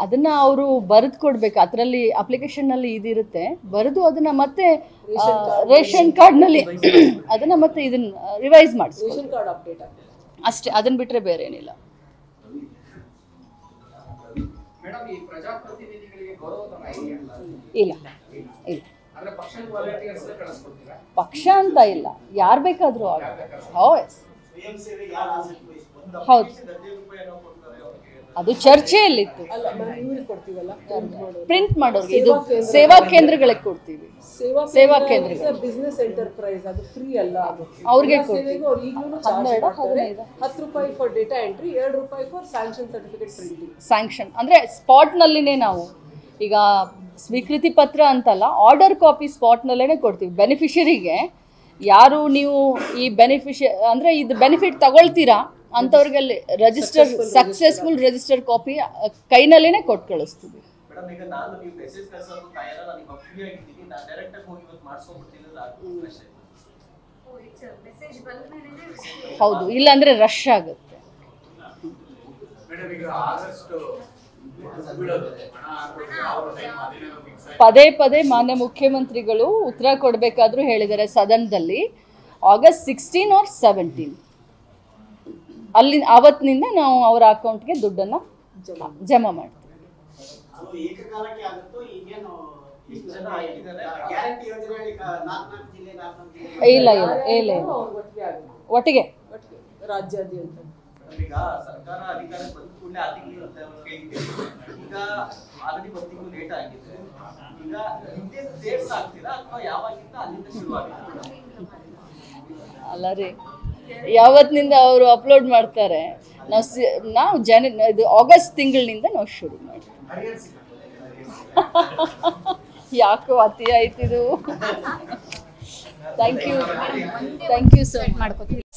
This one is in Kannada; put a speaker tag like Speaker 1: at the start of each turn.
Speaker 1: ಅದನ್ನ ಅವರು ಬರೆದು ಕೊಡ್ಬೇಕು ಅದರಲ್ಲಿ ಅಪ್ಲಿಕೇಶನ್ನಲ್ಲಿ ಇದಿರುತ್ತೆ ಬರೆದು ಅದನ್ನ ಮತ್ತೆ ಆ, ರೇಷನ್ ಕಾರ್ಡ್ನಲ್ಲಿ ಅದನ್ನ ಮತ್ತೆ ಇದನ್ನ ರಿವೈಸ್ ಮಾಡಿಸ್ಕೊ
Speaker 2: ರೇಷನ್ ಕಾರ್ಡ್ ಅಪ್ಡೇಟ್ ಆಗ್ತದೆ
Speaker 1: ಅಷ್ಟೇ ಅದನ್ನ ಬಿಟ್ರೆ ಬೇರೆ ಏನಿಲ್ಲ
Speaker 3: ಮೇಡಮ್ ಈ ಪ್ರಜಾಪ್ರತಿನಿಧಿಗಳಿಗೆ ಗೌರವಧನ ಇದೆಯಾ
Speaker 1: ಇಲ್ಲ ಇಲ್ಲ
Speaker 3: ಅಂದ್ರೆ ಪಕ್ಷದ ವಾಲಂಟಿಯರ್ಸ್ ಕಳಿಸ್ಕೊಡ್ತೀರಾ
Speaker 1: ಪಕ್ಷ ಅಂತ ಇಲ್ಲ ಯಾರು ಬೇಕಾದರೂ ಹೌದು
Speaker 4: ಸ್ವಯಂ ಸೇವೆ ಯಾರು ಆಸಕ್ತಿ ವಹಿಸ್ಬೋದು
Speaker 1: ಹೌದು
Speaker 4: ಹದಿನೈದು ರೂಪಾಯಿ ಏನೋ ಕೊಡ್ತಾರೆ ಅವ್ರಿಗೆ
Speaker 1: ಅದು ಚರ್ಚೆಯಲ್ಲಿತ್ತು
Speaker 2: ಅಲ್ಲ ನಾವು ಇವ್ರಿಗೆ ಕೊಡ್ತೀವಲ್ಲ print ಮಾಡೋರು.
Speaker 1: ಪ್ರಿಂಟ್ ಮಾಡೋರು ಇದು
Speaker 2: ಸೇವಾ ಕೇಂದ್ರ-
Speaker 1: ಸೇವಾ ಕೇಂದ್ರಗಳಿಗೆ ಕೊಡ್ತೀವಿ
Speaker 2: ಸೇವಾ
Speaker 1: ಸೇವಾ ಕೇಂದ್ರಗಳು.
Speaker 2: ಬಿಸ್ನೆಸ್ ಎಂಟರ್ಪ್ರೈಸ್ ಅದು ಫ್ರೀ ಅಲ್ಲ ಅದು
Speaker 1: ಅವ್ರಿಗೆ
Speaker 2: ಎಲ್ಲ
Speaker 1: ಕೊಡ್ತೀವಿ.
Speaker 2: ಸೇವೆಗೂ ಅವ್ರು ಈಗಲೂ ಚಾರ್ಜ್
Speaker 1: ಹನ್ನೆರಡು,
Speaker 2: ಮಾಡ್ತಾರೆ
Speaker 1: ಹದಿನೈದು.
Speaker 2: ಹತ್ತು ರೂಪಾಯಿ ಫಾರ್ ಡೇಟಾ ಎಂಟ್ರಿ ಎರಡು ರೂಪಾಯಿ for sanction certificate printing
Speaker 1: sanction ಅಂದರೆ ಸ್ಪಾಟ್ನಲ್ಲಿನೇ ನಾವು ಈಗ ಸ್ವೀಕೃತಿ ಪತ್ರ ಅಂತಲ್ಲ ಆರ್ಡರ್ ಕಾಪಿ ಸ್ಪಾಟ್ನಲ್ಲೇ ಕೊಡ್ತೀವಿ ಬೆನಿಫಿಷರಿಗೆ ಯಾರು ನೀವು ಈ ಬೆನಿಫಿಷ ಅಂದರೆ ಇದು ಬೆನಿಫಿಟ್ ತಗೊಳ್ತೀರಾ ಅಂಥವ್ರಿಗಲ್ಲಿ ರಿಜಿಸ್ಟರ್ ಸಕ್ಸಸ್ಫುಲ್ ರಿಜಿಸ್ಟರ್ ಕಾಪಿ ಕೈನಲ್ಲೇ ಕೊಟ್ಟು ಕಳಿಸ್ತೀವಿ
Speaker 4: ಮೇಡಮ್ ಈಗ ನಾನು ನೀವು ಮೆಸೇಜ್ ಕಳ್ಸೋದು ತಾಯಲ್ಲ ನಾನು ಇವಾಗ ಫ್ರೀ ಆಗಿದ್ದೀನಿ ನಾನು ಡೈರೆಕ್ಟ್ ಆಗಿ ಹೋಗಿ ಇವತ್ತು ಮಾಡ್ಸ್ಕೊಂಡ್ಬಿಡ್ತೀನಿ ಅಂದ್ರೆ ಆಗ್ಬೋದು ಅಷ್ಟೇ
Speaker 5: ಮೆಸೇಜ್ ಬಂದ್ಮೇಲೆ
Speaker 1: ಹೌದು ಇಲ್ಲಾಂದರೆ ರಶ್ ಆಗುತ್ತೆ
Speaker 3: ಮೇಡಮ್ ಈಗ ಆಗಸ್ಟ್ ಬಿಡೋದು ಹಣ ಹಾಕೋದು ಯಾವ ಟೈಮ್ ಅದೇನೋ ಫಿಕ್ಸ್ ಆಗಿ
Speaker 1: ಪದೇ ಪದೇ ಮಾನ್ಯ ಮುಖ್ಯಮಂತ್ರಿಗಳು ಉತ್ತರ ಕೊಡಬೇಕಾದ್ರೂ ಹೇಳಿದ್ದಾರೆ ಸದನದಲ್ಲಿ ಆಗಸ್ಟ್ ಸಿಕ್ಸ್ಟೀನ್ ಆರ್ ಸೆವೆಂಟೀನ್ ಅಲ್ಲಿ ಆವತ್ತಿನಿಂದ ನಾವು ಅವರ ಅಕೌಂಟ್ಗೆ ದುಡ್ಡನ್ನು ಜಮಾ ಮಾಡ್ತೀವಿ
Speaker 6: ಅದು ಏಕಕಾಲಕ್ಕೆ ಆಗುತ್ತೋ ಈಗೇನು ಎಷ್ಟು ಜನ ಆಗಿದ್ದಾರೆ ಗ್ಯಾರಂಟಿ ಯೋಜನೆ ನಾಲ್ಕು ನಾಲ್ಕು ಜಿಲ್ಲೆ ನಾಲ್ಕು ನಾಲ್ಕು ಜಿಲ್ಲೆ
Speaker 1: ಇಲ್ಲ ಇಲ್ಲ ಇಲ್ಲ ಇಲ್ಲ
Speaker 2: ಅವ್ರು ಒಟ್ಟಿಗೆ ಆಗುತ್ತೆ
Speaker 1: ಒಟ್ಟಿಗೆ
Speaker 2: ಒಟ್ಟಿಗೆ ರಾಜ್ಯಾದ್ಯಂತ
Speaker 4: ಮೇಡಮ್ ಈಗ ಸರ್ಕಾರ ಅಧಿಕಾರಕ್ಕೆ ಬಂದ ಕೂಡಲೇ ಆ ತಿಂಗಳು ಅಂತ ಕೇಳಿದ್ದೆ ಈಗ ಆಲ್ರೆಡಿ ಒಂದು ತಿಂಗಳು ಲೇಟ್ ಆಗಿದೆ ಈಗ ಹಿಂದೆ ಡೇಟ್ಸ್ ಆಗ್ತೀರಾ ಅಥವಾ ಯಾವಾಗಿಂದ ಅಲ್ಲಿಂದ ಶುರು ಆಗಿದೆ
Speaker 1: ಅಲ್ಲ ರೀ ಯಾವತ್ತಿನಿಂದ ಅವರು ಅಪ್ಲೋಡ್ ಮಾಡ್ತಾರೆ ನಾವು ಸಿ ನಾವು ಜನ ಇದು ಆಗಸ್ಟ್ ತಿಂಗಳಿನಿಂದ ನಾವು ಶುರು ಮಾಡ್ತೀವಿ ಯಾಕೋ ಅತಿ ಆಯ್ತಿದು thank you thank you sir
Speaker 5: ಮಾಡ್ಕೋತೀವಿ